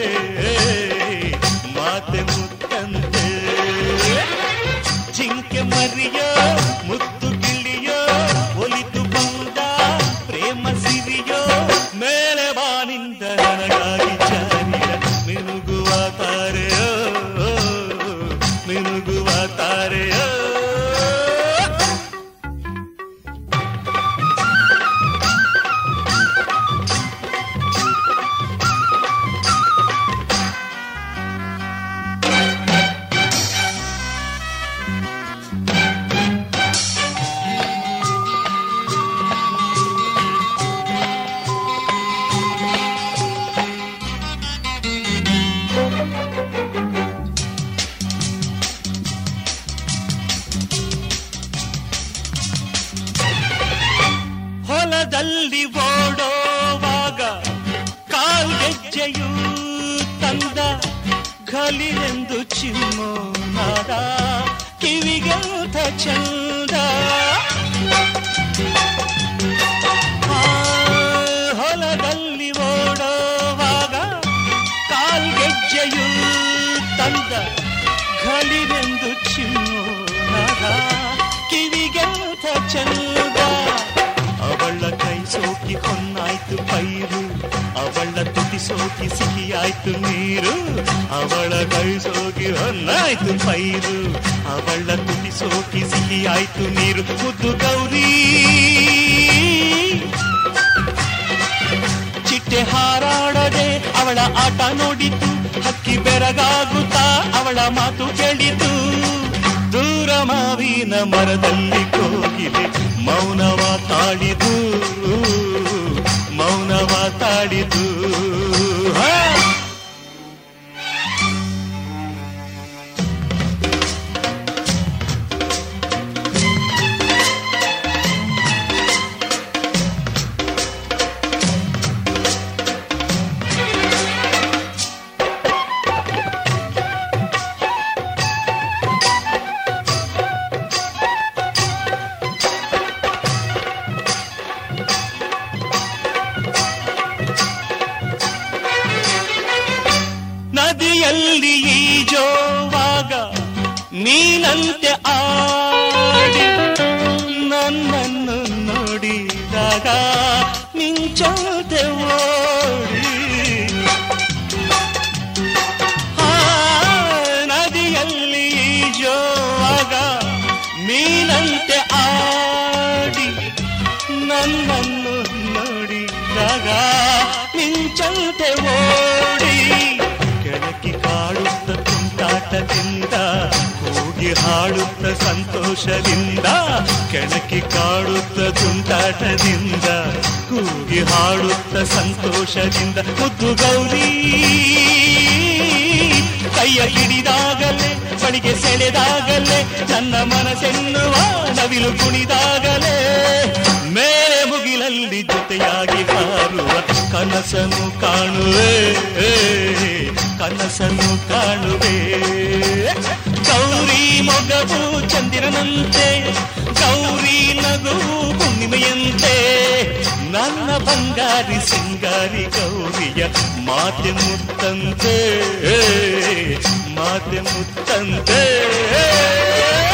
ಮಾತೆ ಮುತ್ತಂತೆ ಜಿಂಕೆ ಮರಿಯೋ ಮುತ್ತು ಗಿಳಿಯೋ ಒಲಿತು ಬಂದ ಪ್ರೇಮ ಸಿರಿಯೋ ಮೇಲೆ ಬಾನಿಂದ ನನಗಾಗಿ ಜಾರಿಯ ಮಿನುಗುವ ತಾರೆಯೋ ಮಿನುಗುವ ತಾರೆಯೋ ಹೊಲದಲ್ಲಿ ಓಡೋವಾಗ ಕಾಲ್ಗೆಜ್ಜೆಯು ತಂದ ಘಲಿನೆಂದು ಚಿಮ್ಮೋ ನಾದ ಕಿವಿಗೆಂತ ಚಂದ ಆ, ಹೊಲದಲ್ಲಿ ಓಡೋವಾಗ ಕಾಲ್ಗೆಜ್ಜೆಯು ತಂದ ಘಲಿನೆಂದು ಚಿಮ್ಮೋ ನಾದ ಕಿವಿಗೆಂತ ಚಂದ ಅವಳ ಕೈ ಸೋಕಿ ಹೊನ್ನಾಯ್ತು ಪೈರು ಅವಳ ತುಟಿ ಸೋಕಿ ಸಿಹಿಯಾಯ್ತು ನೀರು ಅವಳ ಕೈ ಸೋಕಿ ಹೊನ್ನಾಯ್ತು ಪೈರು ಅವಳ ತುಟಿ ಸೋಕಿ ಸಿಹಿಯಾಯ್ತು ನೀರು ಮುದ್ದು ಗೌರಿ ಚಿಟ್ಟೆ ಹಾರಾಡದೆ ಅವಳ ಆಟ ನೋಡಿತು ಹಕ್ಕಿ ಬೆರಗಾಗುತ್ತಾ ಅವಳ ಮಾತು ಕೇಳಿತು ದೂರ ಮಾವಿನ ಮರದಲ್ಲಿ ಕೋಗಿಲೆ ಮೌನವ ತಾಳಿದು ಮೌನವ ತಾಳಿದು ಹಾ ನದಿಯಲ್ಲಿ ಈಜೋವಾಗ ನೀನಂತೆ ಆಡಿ ನನ್ನನ್ನು ನೋಡಿದಾಗ ಮಿಂಚೋದೆ ಓಡಿ ಆ, ನದಿಯಲ್ಲಿ ಈಜೋವಾಗ ನೀನಂತೆ ಆಡಿ ನನ್ನನ್ನು ನೋಡಿದಾಗ ಮಿಂಚಂತೆ ಓಡಿ ಕೆಳಕಿ ಕಾಡುತ್ತ ತುಂಟಾಟದಿಂದ ಕೂಗಿ ಹಾಡುತ್ತ ಸಂತೋಷದಿಂದ ಕೆಳಕಿ ಕಾಡುತ್ತ ತುಂಟಾಟದಿಂದ ಕೂಗಿ ಹಾಡುತ್ತ ಸಂತೋಷದಿಂದ ಮುದ್ದು ಗೌರಿ ಕೈಯ ಹಿಡಿದಾಗಲೇ ಬಳಿಗೆ ಸೆಳೆದಾಗಲೇ ನನ್ನ ಮನಸ್ಸೆನ್ನುವ ನವಿಲು ಕುಣಿದಾಗಲೇ ಮೇಲೆ ಮುಗಿಲಲ್ಲಿ ಜೊತೆಯಾಗಿ ಹಾರುವ ಕನಸನ್ನು ಕಾಣುವೆ ಕನಸನ್ನು ಕಾಣುವೆ ಗೌರಿ ಮೊಗವು ಚಂದಿರನಂತೆ ಗೌರಿ ನಗುವು ಹುಣ್ಣಿಮೆಯಂತೆ ನನ್ನ ಬಂಗಾರಿ ಸಿಂಗಾರಿ ಗೌರಿಯ ಮಾತೆ ಮುತ್ತಂತೆ ಮಾತೆ ಮುತ್ತಂತೆ